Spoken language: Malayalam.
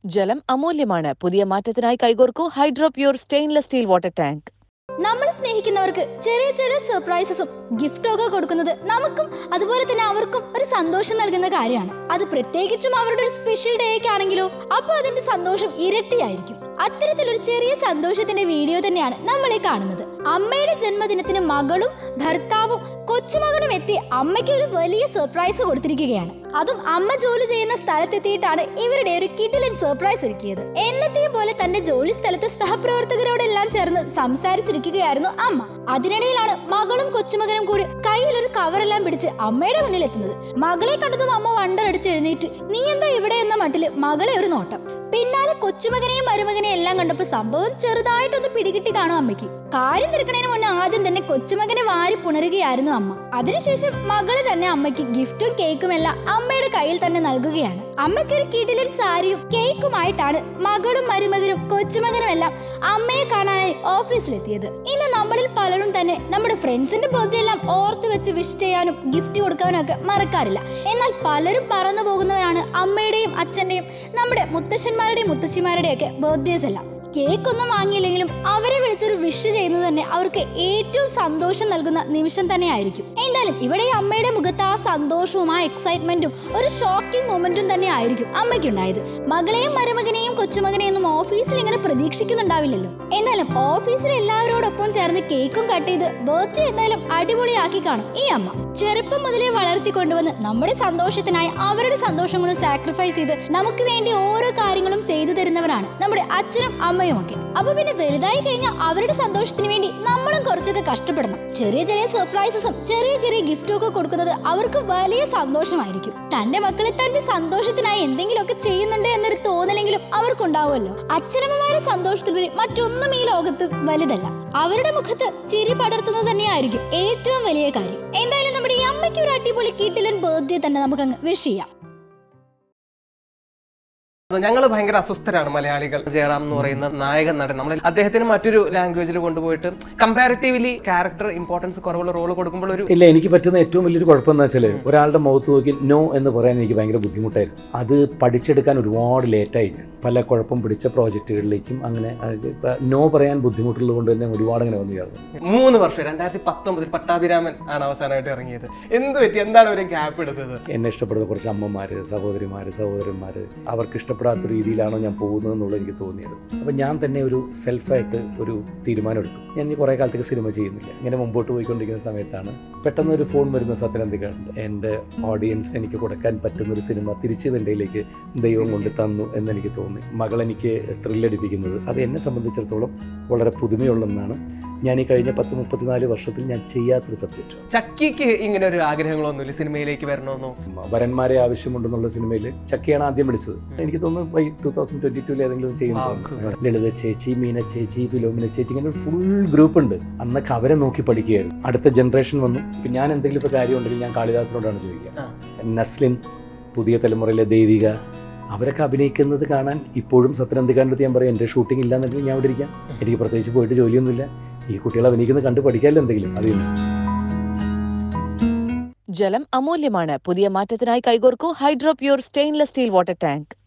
ജലം അമൂല്യമാണ് പുതിയ മാറ്റത്തിനായി കൈകോർക്കൂ hydro pure stainless steel water tank നമ്മൾ സ്നേഹിക്കുന്നവർക്ക് ചെറിയ ചെറിയ സർപ്രൈസസും ഗിഫ്റ്റും ഒക്കെ കൊടുക്കുന്നത് നമുക്കും അതുപോലെ തന്നെ അവർക്കും ഒരു സന്തോഷം നൽകുന്ന കാര്യമാണ് അത് പ്രത്യേകിച്ചും അവരുടെ ഒരു സ്പെഷ്യൽ ഡേ ഒക്കെ ആണെങ്കിലോ അപ്പോൾ അതിന്റെ സന്തോഷം ഇരട്ടിയായിരിക്കും അത്തരത്തിലൊരു ചെറിയ സന്തോഷത്തിന്റെ വീഡിയോ തന്നെയാണ് നമ്മൾ ഈ കാണുന്നത് അമ്മയുടെ ജന്മദിനത്തിന് മകളും ഭർത്താവും കൊച്ചുമകനും എത്തി അമ്മയ്ക്ക് ഒരു വലിയ സർപ്രൈസ് കൊടുത്തിരിക്കുകയാണ് അതും അമ്മ ജോലി ചെയ്യുന്ന സ്ഥലത്തെത്തിയിട്ടാണ് ഇവരുടെ ഒരു കിടിലൻ സർപ്രൈസ് ഒരുക്കിയത് എന്നത്തെയും പോലെ തന്റെ ജോലി സ്ഥലത്ത് സഹപ്രവർത്തകരോടെല്ലാം ചേർന്ന് സംസാരിച്ചിരിക്കുകയായിരുന്നു അമ്മ അതിനിടയിലാണ് മകളും കൊച്ചുമകനും കൂടി കയ്യിൽ ഒരു കവറെല്ലാം പിടിച്ച് അമ്മയുടെ മുന്നിൽ എത്തുന്നത് മകളെ കണ്ടതും അമ്മ വണ്ടറടിച്ച് എഴുന്നേറ്റ് നീ എന്താ ഇവിടെ എന്ന മട്ടില് മകളെ ഒരു നോട്ടം പിന്നാലെ കൊച്ചുമകനെയും മരുമകനെയും എല്ലാം കണ്ടപ്പോ സംഭവം ചെറുതായിട്ടൊന്ന് പിടികിട്ടി കാണും അമ്മയ്ക്ക് കാര്യം തിരക്കണേന് മുന്നേ ആദ്യം തന്നെ കൊച്ചുമകനെ വാരി പുണരുകയായിരുന്നു അമ്മ അതിനുശേഷം മകള് തന്നെ അമ്മയ്ക്ക് ഗിഫ്റ്റും കേക്കും എല്ലാം അമ്മയുടെ കയ്യിൽ തന്നെ നൽകുകയാണ് അമ്മയ്ക്ക് ഒരു കിടിലൻ സാരിയും കേക്കുമായിട്ടാണ് മകളും മരുമകനും കൊച്ചുമകനും എല്ലാം അമ്മയെ കാണാനായി ഓഫീസിലെത്തിയത് ഇന്ന് നമ്മളിൽ പലരും തന്നെ നമ്മുടെ ഫ്രണ്ട്സിന്റെ ബർത്ത്ഡേ എല്ലാം ഓർത്ത് വെച്ച് വിഷ് ചെയ്യാനും ഗിഫ്റ്റ് കൊടുക്കാനും ഒക്കെ മറക്കാറില്ല എന്നാൽ പലരും പറന്നു പോകുന്നവരാണ് അമ്മയുടെയും അച്ഛന്റെയും നമ്മുടെ മുത്തശ്ശന്മാരുടെയും മുത്തശ്ശിമാരുടെയും ഒക്കെ ബർത്ത്ഡേസ് എല്ലാം കേക്ക് ഒന്നും വാങ്ങിയില്ലെങ്കിലും അവരെ വിളിച്ചൊരു വിഷ് ചെയ്യുന്നത് തന്നെ അവർക്ക് ഏറ്റവും സന്തോഷം നൽകുന്ന നിമിഷം തന്നെയായിരിക്കും എന്തായാലും ഇവിടെ ഈ അമ്മയുടെ മുഖത്ത് ആ സന്തോഷവും ആ എക്സൈറ്റ്മെന്റും ഒരു ഷോക്കിംഗ് മൊമെന്റും തന്നെ ആയിരിക്കും അമ്മയ്ക്കുണ്ടായത് മകളെയും മരുമകനെയും കൊച്ചുമകനെയും ഒന്നും ഓഫീസിൽ ഇങ്ങനെ പ്രതീക്ഷിക്കുന്നുണ്ടാവില്ലല്ലോ എന്നാലും ഓഫീസിൽ എല്ലാവരോടൊപ്പം ചേർന്ന് കേക്കും കട്ട് ചെയ്ത് ബർത്ത്ഡേ എന്തായാലും അടിപൊളിയാക്കി കാണും ഈ അമ്മ ചെറുപ്പം മുതലേ വളർത്തി കൊണ്ടുവന്ന് നമ്മുടെ സന്തോഷത്തിനായി അവരുടെ സന്തോഷങ്ങളും സാക്രിഫൈസ് ചെയ്ത് നമുക്ക് വേണ്ടി ഓരോ കാര്യങ്ങളും ചെയ്തു തരുന്നവരാണ് നമ്മുടെ അച്ഛനും അമ്മയും ഒക്കെ അപ്പൊ പിന്നെ വലുതായി കഴിഞ്ഞാൽ അവരുടെ സന്തോഷത്തിന് വേണ്ടി നമ്മളും കുറച്ചൊക്കെ കഷ്ടപ്പെടണം ചെറിയ ചെറിയ സർപ്രൈസസും ചെറിയ ചെറിയ ഗിഫ്റ്റും ഒക്കെ കൊടുക്കുന്നത് അവർക്ക് വലിയ സന്തോഷമായിരിക്കും തന്റെ മക്കളെ തന്റെ സന്തോഷത്തിനായി എന്തെങ്കിലുമൊക്കെ ചെയ്യുന്നുണ്ട് എന്നൊരു തോന്നലെങ്കിലും അവർക്കുണ്ടാവുമല്ലോ അച്ഛനമ്മമാരെ സന്തോഷത്തിൽ വരെ മറ്റൊന്നും ഈ ലോകത്ത് വലുതല്ല അവരുടെ മുഖത്ത് ചിരി പടർത്തുന്നത് തന്നെയായിരിക്കും ഏറ്റവും വലിയ കാര്യം എന്തായാലും നമ്മുടെ ഈ അമ്മയ്ക്ക് ഒരു അടിപൊളി കിട്ടിലൻ ബർത്ത്ഡേ തന്നെ നമുക്ക് അങ്ങ് വിഷ് ചെയ്യാം ഞങ്ങൾ ഭയങ്കര അസ്വസ്ഥരാണ് മലയാളികൾ ജയറാം എന്ന് പറയുന്ന നായകൻ നടൻ നമ്മൾ അദ്ദേഹത്തിന് മറ്റൊരു ലാംഗ്വേജിൽ കൊണ്ടുപോയിട്ട് കമ്പാരിറ്റീവ്ലി ക്യാരക്ടർ ഇമ്പോർട്ടൻസ് കുറവുള്ള റോൾ കൊടുക്കുമ്പോൾ ഒരു ഇല്ല എനിക്ക് പറ്റുന്ന ഏറ്റവും വലിയൊരു കുഴപ്പം എന്ന് വെച്ചാൽ ഒരാളുടെ മുഖത്ത് നോക്കി നോ എന്ന് പറയാൻ എനിക്ക് ഭയങ്കര ബുദ്ധിമുട്ടായിരുന്നു അത് പഠിച്ചെടുക്കാൻ ഒരുപാട് ലേറ്റായി ഞാൻ പല കുഴപ്പം പിടിച്ച പ്രോജക്റ്റുകളിലേക്കും അങ്ങനെ നോ പറയാൻ ബുദ്ധിമുട്ടുള്ളത് കൊണ്ട് തന്നെ ഒരുപാട് അങ്ങനെ വന്നു ചേർന്നു മൂന്ന് വർഷം രണ്ടായിരത്തി പത്തൊമ്പതിൽ പട്ടാഭിരാമൻ ആണ് അവസാനമായിട്ട് ഇറങ്ങിയത് എന്ത് പറ്റി എന്താണ് ഒരു ഗ്യാപ്പ് എടുത്തത് എന്നെ ഇഷ്ടപ്പെടുന്ന കുറച്ച് അമ്മമാർ സഹോദരിമാർ സഹോദരന്മാർ അവർക്ക് ഇഷ്ടപ്പെടാത്ത രീതിയിലാണോ ഞാൻ പോകുന്നത് എന്നുള്ളത് എനിക്ക് തോന്നിയത് അപ്പം ഞാൻ തന്നെ ഒരു സെൽഫായിട്ട് ഒരു തീരുമാനം എടുത്തു ഞാൻ ഇനി കുറേ കാലത്തേക്ക് സിനിമ ചെയ്യുന്നില്ല ഇങ്ങനെ മുമ്പോട്ട് പോയിക്കൊണ്ടിരിക്കുന്ന സമയത്താണ് പെട്ടെന്ന് ഒരു ഫോൺ വരുന്ന സത്യനന്ദിക എൻ്റെ ഓഡിയൻസിന് എനിക്ക് കൊടുക്കാൻ പറ്റുന്ന ഒരു സിനിമ തിരിച്ച് വെണ്ടയിലേക്ക് ദൈവം കൊണ്ട് തന്നു എന്നെനിക്ക് തോന്നി മകൾ എനിക്ക് ത്രില്ലടിപ്പിക്കുന്നത് അത് എന്നെ സംബന്ധിച്ചിടത്തോളം വളരെ പുതുമയുള്ളതെന്നാണ് ഞാൻ ഈ കഴിഞ്ഞ പത്ത് മുപ്പത്തിനാല് വർഷത്തിൽ ഞാൻ ചെയ്യാത്തൊരു സബ്ജക്റ്റ് ചക്കിക്ക് ഇങ്ങനെ ഒരു ആഗ്രഹങ്ങളൊന്നുമില്ല സിനിമയിലേക്ക് വരണമെന്നോ വരന്മാരെ ആവശ്യമുണ്ടെന്നുള്ള സിനിമയിൽ ചക്കയാണ് ആദ്യം വിളിച്ചത് എനിക്ക് തോന്നുന്നു ബൈ ടൂ തൗസൻഡ് ട്വന്റി ടൂവിൽ ഏതെങ്കിലും Wow, ചെയ്യുന്നു super. ലളിത ചേച്ചി മീന ചേച്ചി ഫിലോമിന ചേച്ചി ഇങ്ങനെ ഒരു ഫുൾ ഗ്രൂപ്പ് ഉണ്ട് അന്നൊക്കെ അവരെ നോക്കി പഠിക്കുകയായിരുന്നു അടുത്ത ജനറേഷൻ വന്നു ഇപ്പം ഞാൻ എന്തെങ്കിലും ഇപ്പോൾ കാര്യം ഉണ്ടെങ്കിൽ ഞാൻ കാളിദാസിനോടാണ് ചോദിക്കുക ആ. നസ്ലിൻ പുതിയ തലമുറയിലെ ദേവിക അവരൊക്കെ അഭിനയിക്കുന്നത് കാണാൻ ഇപ്പോഴും സത്യനന്ദിക്കാൻ്റെ അടുത്ത് ഞാൻ പറയും എൻ്റെ ഷൂട്ടിംഗ് ഇല്ലാന്നുണ്ടെങ്കിൽ ഞാൻ അവിടെ ഇരിക്കാം എനിക്ക് പ്രത്യേകിച്ച് പോയിട്ട് ജോലിയൊന്നുമില്ല ഈ കുട്ടികൾ അഭിനയിക്കുന്നത് കണ്ട് പഠിക്കാമല്ലോ എന്തെങ്കിലും അതിൽ നിന്ന് ജലം അമൂല്യമാണ് പുതിയ മാറ്റത്തിനായി കൈകോർക്കൂ hydro pure stainless steel water tank